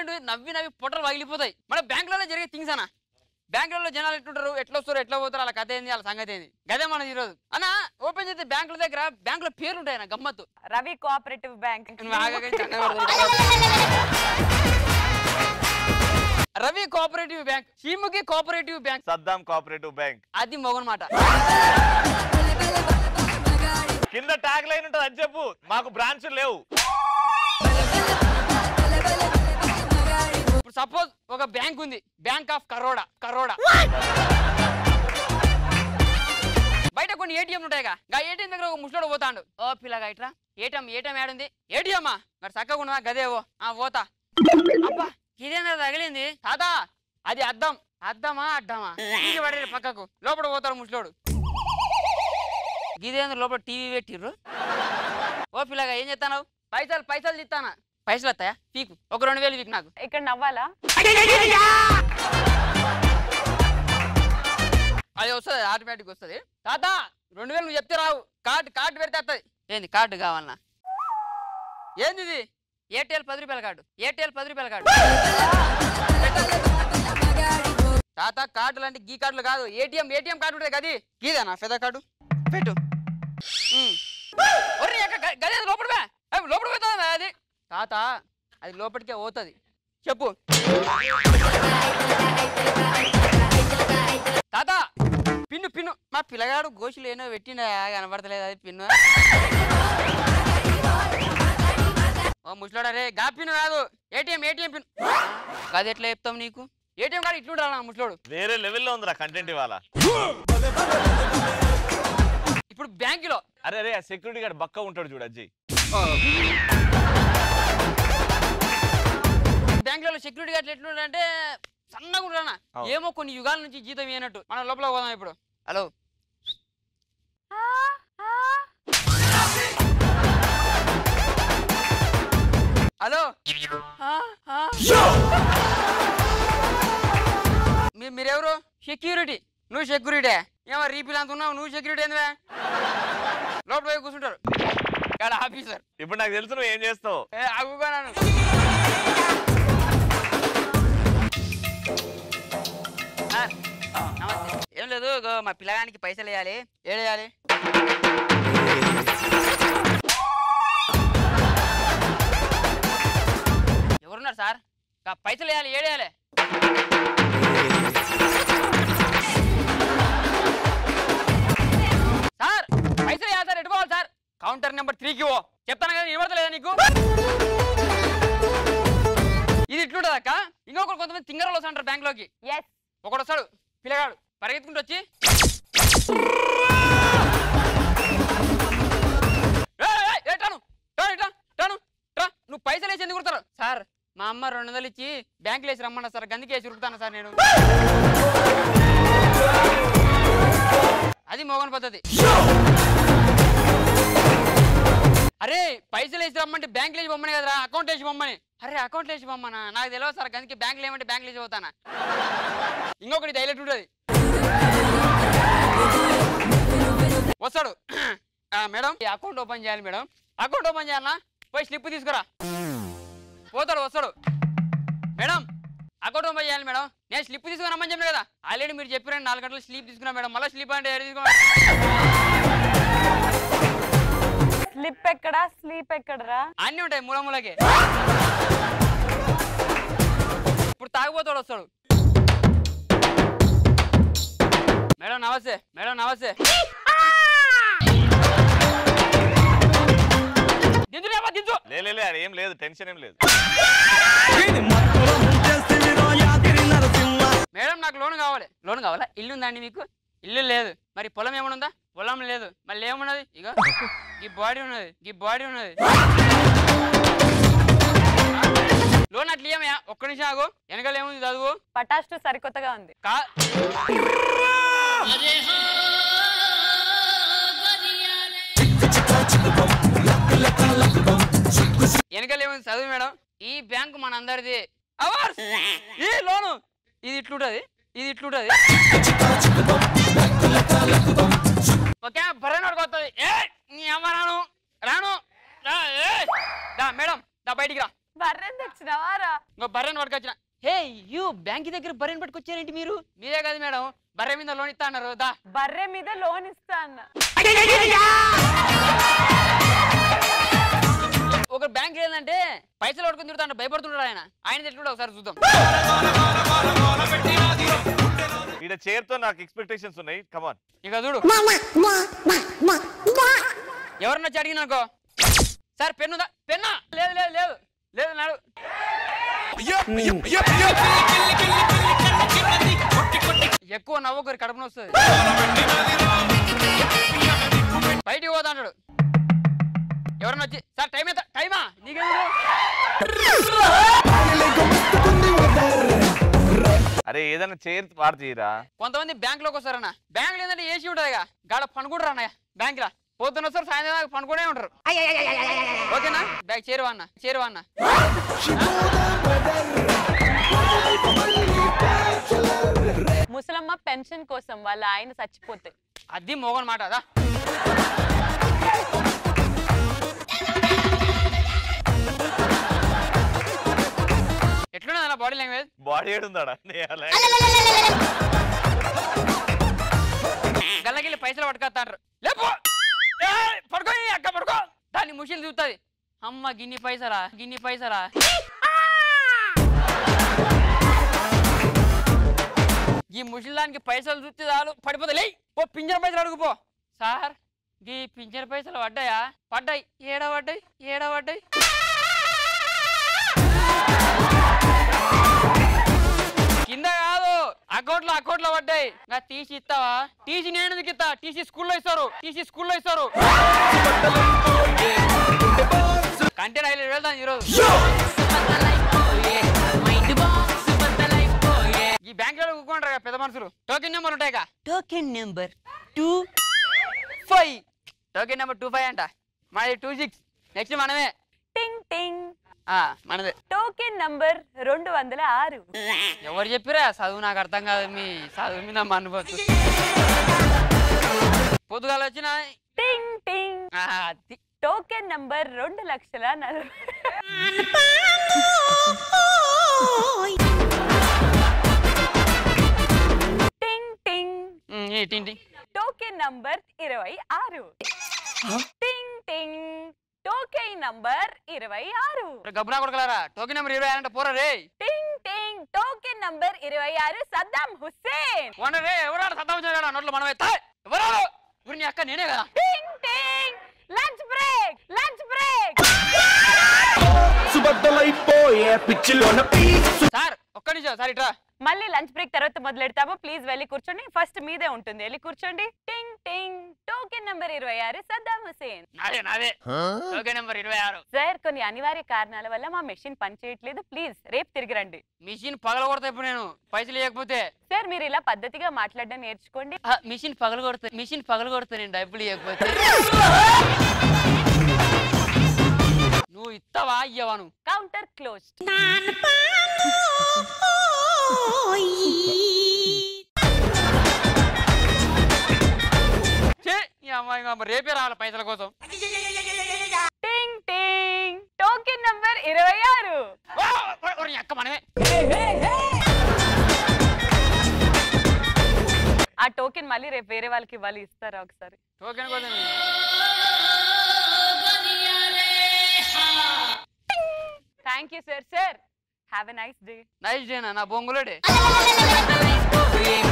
Silent నవ్వి నవ్వి పొట్టలు పగిలిపోతాయి మన బ్యాంకులలో జరిగే థింగ్స్ అన్న బ్యాంకులలో జనాలు ఎట్లుంటారు ఎట్లా వస్తారు ఎట్లా పోతారు వాళ్ళ కథ ఏంది వాళ్ళ సంగతి ఏంది గదే మన ఈరోజు అన్న ఓపెన్ చేస్తే బ్యాంకుల దగ్గర బ్యాంకుల పేర్లు ఉంటాయి అన్న గమ్మత్తు రవి కోఆపరేటివ్ బ్యాంక్ నువ్వు ఆగగా చక్కగా పడుతుంది. రవి కోఆపరేటివ్ బ్యాంక్ షీముకి కోఆపరేటివ్ బ్యాంక్ సద్దాం కోఆపరేటివ్ బ్యాంక్ అది మొగన్ మాట కింద ట్యాగ్ లైన్ ఉంటుంది అది చెప్పు మాకు బ్రాంచ్ లేవు ఇప్పుడు సపోజ్ ఒక బ్యాంక్ ఉంది బ్యాంక్ ఆఫ్ కరోడా కరోడా బయట కొన్ని ఏటీఎం ఉంటాయిగా గా ఏటీఎం దగ్గర ఒక ముసలోడు పోతాడు ఓ పిల్లగా ఇట్రా ఏటీఎం ఏటీఎం ఏడుంది ఏటీఎమ్మా మరి చక్కగా ఉన్నవా గదేవో ఆ పోతా అబ్బా ఇదేందా తగిలింది తాత అది అద్దం అద్దమా అడ్డమా తీసి పడేది పక్కకు లోపల పోతాడు ముసలోడు గిదేంద్ర లోపల టీవీ పెట్టిర్రు ఓ పిల్లగా ఏం చేస్తాను పైసలు పైసలు తీస్తానా పైసలు వస్తాయా పీకు ఒక రెండు వేలు పీకు నాకు ఇక్కడ నవ్వాలా అది వస్తుంది ఆటోమేటిక్ వస్తుంది తాత రెండు వేలు నువ్వు చెప్తే రావు కార్డు కార్డు పెడితే వస్తుంది ఏంది కార్డు కావాలన్నా ఏంది ఇది ఏటీఎల్ పది రూపాయల కార్డు ఏటీఎల్ పది రూపాయల కార్డు తాత కార్డులు అంటే గీ కార్డులు కాదు ఏటీఎం ఏటీఎం కార్డు ఉంటుంది కది గీదేనా ఫెదా కార్డు పెట్టు ఉమ్. ఒర్రి ఎక్క గ- గదే అది లోపల లోపల పోతుందా అది తాత అది లోపలికే పోతుంది చెప్పు తాత పిన్ను పిన్ను మా పిల్లగాడు గోషులు ఏనో పెట్టిండా కనబడతలేదు అది పిన్ను ఓ ముసలాడా రే గా పిన్ను కాదు ఏటీఎం ఏటీఎం పిన్ కాదు ఎట్లా చెప్తాం నీకు ఏటీఎం కార్డు ఇట్లు రా ముసలోడు వేరే లెవెల్లో ఉందిరా కంటెంట్ ఇవాళ ఇప్పుడు బ్యాంకులో అరే అరే సెక్యూరిటీ గార్డ్ బక్క ఉంటాడు చూడు అజ్జి బ్యాంకులలో సెక్యూరిటీ గార్డులు ఎట్లుంటారంటే సన్నగా ఉంటారన్న అవును. ఏమో కొన్ని యుగాల నుంచి జీతం ఏనట్టు మనం లోపల పోదాం ఇప్పుడు హలో హలో ఆ, ఆ. మీ- మీరెవరు సెక్యూరిటీ నువ్వు సెక్యూరిటీ ఏమో రీపిల్ అంత ఉన్నావు నువ్వు సెక్యూరిటీ ఏందివే లోపల పోయి కూర్చుంటారు ఇక్కడ ఆఫీసర్ ఇప్పుడు నాకు తెలుసు నువ్వు ఏం చేస్తావు ఏ అగుగా నన్ను సార్, నమస్తే ఏం లేదు ఇగో మా పిల్లగానికి పైసలు వేయాలి ఏడేయాలి ఎవరున్నారు సార్ ఇక పైసలు వేయాలి ఏడేయాలి సార్ పైసలు వేయాలి సార్ ఎట్టుకోవాలి సార్ కౌంటర్ నెంబర్ త్రీకి ఓ చెప్తాను కదా వినబడతలేదా నీకు ఇది ఇట్లుంటుంది అక్క ఇంకొకరు కొంతమంది తింగరలు వస్తుంటారు బ్యాంక్లోకి ఎస్ ఒకడు వస్తాడు పిల్లగాడు పరిగెత్తుకుంటూ వచ్చి "ఏయ్, ఏయ్, ఏ టాను టాను ఇట్లా టాను ట్రా నువ్వు పైసలు వేసి ఎందుకు కుడతారు సార్ మా అమ్మ రెండు వందలు ఇచ్చి బ్యాంకులో వేసి రమ్మన్నా సార్ గందికి వేసి ఉరుకుతాను సార్ నేను అది మోగన్ పద్ధతి అరే పైసలు వేసి రమ్మంటే బ్యాంకులో వేసి పొమ్మని కదరా అకౌంట్ వేసి పొమ్మని అరే అకౌంట్ వేసి పొమ్మనా నాకు తెలియదు సార్ గందికి బ్యాంకులో ఏమంటే బ్యాంకులో వేసి పోతానా ఇంకొకటి హైలైట్ ఉంటుంది వస్తాడు ఆ, మేడం ఈ అకౌంట్ ఓపెన్ చేయాలి మేడం అకౌంట్ ఓపెన్ చేయాలన్నా పోయి స్లిప్ తీసుకురా పోతాడు వస్తాడు మేడం అకౌంట్ ఓపెన్ చేయాలి మేడం నేను స్లిప్ తీసుకురమ్మని చెప్పిన కదా ఆల్రెడీ మీరు చెప్పారండి నాలుగు గంటలు స్లీప్ తీసుకున్నా మేడం మళ్ళీ స్లిప్ అంటే ఏడు తీసుకున్నా స్లిప్ ఎక్కడా స్లీప్ ఎక్కడరా అన్నీ ఉంటాయి మూల మూలకి ఇప్పుడు తాగిపోతాడు వస్తాడు మేడం నమస్తే మేడం నమస్తే దించులేమా దించు లే లే, లే అది ఏం లేదు టెన్షన్ ఏం లేదు మేడం నాకు లోన్ కావాలి లోన్ కావాలా ఇల్లు ఉందండి మీకు ఇల్లు లేదు మరి పొలం ఏమైనా ఉందా పొలం లేదు మళ్ళీ ఏమున్నది ఇక ఈ బాడీ ఉన్నది ఈ బాడీ ఉన్నది లోన్ అట్లా ఏమయ్యా ఒక్క నిమిషం ఆగు వెనకాల ఏముంది చదువు పటాస్టు సరికొత్తగా ఉంది కా వెనకాల ఏముంది చదువు మేడం ఈ బ్యాంకు మన అందరిది అవర్స్ ఈ లోను ఇది ఇట్లుంటది ఇది ఇట్లుంటది ఓకే భరణోడికి వస్తుంది ఏ నీ అమ్మ రాను రాను రా ఏ దా మేడం దా బయటికి రా బర్రెని తెచ్చినవారా ఇంకో బర్రెని పట్టుకొచ్చిన హే యూ బ్యాంక్ దగ్గర బర్రెని పట్టుకొచ్చారేంటి మీరు మీరే కదా మేడం బర్రె మీద లోన్ ఇస్తా అన్నారు దా బర్రె మీద లోన్ ఇస్తా అన్న ఒక బ్యాంక్ ఏంటంటే పైసలు పట్టుకుని తిరుగుతాడు భయపడుతున్నాడు ఆయన ఆయన తెచ్చుకుంటే ఒకసారి చూద్దాం ఈడ చేరుతో నాకు ఎక్స్పెక్టేషన్స్ ఉన్నాయి కమాన్ ఇక చూడు ఎవరన్నా వచ్చి అడిగినాకో సార్ పెన్నుదా పెన్నా లేదు లేదు లేదు లేదు నాడు ఎక్కువ నవ్వుకోరు కడుపున వస్తుంది బయటికి పోతా అంటాడు ఎవరన్నా వచ్చి సార్ టైం ఎంత టైమా నీకేం అరే ఏదైనా చేరు వాడు చేయరా కొంతమంది బ్యాంక్ లోకి వస్తారన్న బ్యాంక్ ఏంటంటే ఏసీ ఉంటుంది గాడ పనుకుంటారు అన్నయ్య బ్యాంక్ లా పొద్దున్న వస్తారు సాయంత్రం దాకా పనుకునే ఉంటారు ఓకేనా బ్యాగ్ చేరువా అన్న చేరువా అన్న ముసలమ్మ పెన్షన్ కోసం వాళ్ళ ఆయన చచ్చిపోతే అది మోగన్ మాట అదా ఎట్లున్నది అన్న బాడీ లాంగ్వేజ్ బాడీ ఏడుందాడా గల్లగిల్లి పైసలు పట్టుకొస్తాండ్రు లేపో ఏయ్, పడుకో ఈ అక్క పడుకో దాన్ని ముషిలు చూస్తుంది అమ్మ గిన్ని పైసలా గిన్ని పైసలా ఈ ముషిల్ దానికి పైసలు చూస్తే చాలు పడిపోతే లే ఓ పింఛన్ పైసలు అడుగుపో సార్ ఈ పింఛన్ పైసలు పడ్డాయా పడ్డాయి ఏడ పడ్డాయి ఏడ పడ్డాయి కింద కాదు అకౌంట్ లో అకౌంట్ లో పడ్డాయి ఇంకా తీసి ఇస్తావా టీసీ నేను ఎందుకు ఇస్తా టీసీ స్కూల్లో ఇస్తారు టీసీ స్కూల్లో ఇస్తారు కంటెంట్ హైలైట్ వెళ్తాను ఈరోజు ఈ బ్యాంక్ లో కూకుంటారు కదా పెద్ద మనుషులు టోకెన్ నెంబర్ ఉంటాయి token number two five token number two five అంట మాది టూ సిక్స్ నెక్స్ట్ మనమే టింగ్ టింగ్ ఆ, మనదే టోకెన్ నంబర్ రెండు వందల ఆరు ఎవరు చెప్పిరా చదువు నాకు అర్థం కాదు మీ చదువు మీద మనుపోతు పొద్దుగాల వచ్చిన టింగ్ టింగ్ అది టోకెన్ నంబర్ రెండు లక్షల నలభై టింగ్ టింగ్ ఉమ్, ఈ టింటి టోకెన్ నంబర్ ఇరవై ఆరు టింగ్ టింగ్ టోకెన్ నంబర్ ఇరవై ఆరు గబ్బునా కొడకలారా టోకెన్ నెంబర్ ఇరవై అంటే పోరా రే టింగ్ టింగ్ టోకెన్ నంబర్ ఇరవై ఆరు సద్దాం హుస్సేన్ వన రే ఎవరాడు సత్తా వచ్చాడు నోట్లో మనమే తా ఎవరాడు ఊరి నీ అక్క నేనే కదా టింగ్ టింగ్ లంచ్ బ్రేక్ లంచ్ బ్రేక్ సుబద్దలైపోయే పిచ్చిలోన పీచు సార్ ఒక్క నిమిషం సార్ ఇట్రా మళ్ళీ లంచ్ బ్రేక్ తర్వాత మొదలెడతాము ప్లీజ్ వెళ్ళి కూర్చోండి ఫస్ట్ మీదే ఉంటుంది వెళ్ళి కూర్చోండి టింగ్ టింగ్ టోకెన్ నంబర్ ఇరవై ఆరు సద్దాం హుసేన్ నాదే నాదే టోకెన్ నెంబర్ ఇరవై ఆరు సార్ కొన్ని అనివార్య కారణాల వల్ల మా మెషిన్ పనిచేయట్లేదు ప్లీజ్ రేపు తిరిగి రండి మిషన్ పగల కొడతా ఇప్పుడు నేను పైసలు ఇవ్వకపోతే సార్ మీరు ఇలా పద్ధతిగా మాట్లాడడం నేర్చుకోండి ఆ, మిషన్ పగల కొడతా మిషన్ పగల కొడతా నేను డబ్బులు ఇవ్వకపోతే నువ్వు ఇస్తావా ఇయ్యవా నువ్వు కౌంటర్ క్లోజ్ ఛీ, ఈ అమ్మాయి ఇంకా మరి రేపే రావాలి పైసల కోసం టింగ్ టింగ్ టోకెన్ నంబర్ ఇరవై ఆరు వా, వా, వా, నీ అక్క మనమే ఆ టోకెన్ మళ్ళీ రేపు వేరే వాళ్ళకి ఇవ్వాలి ఇస్తారా ఒకసారి టోకెన్ కోసం thank you sir sir have a nice day nice డేనా నా బొంగులోడే Life,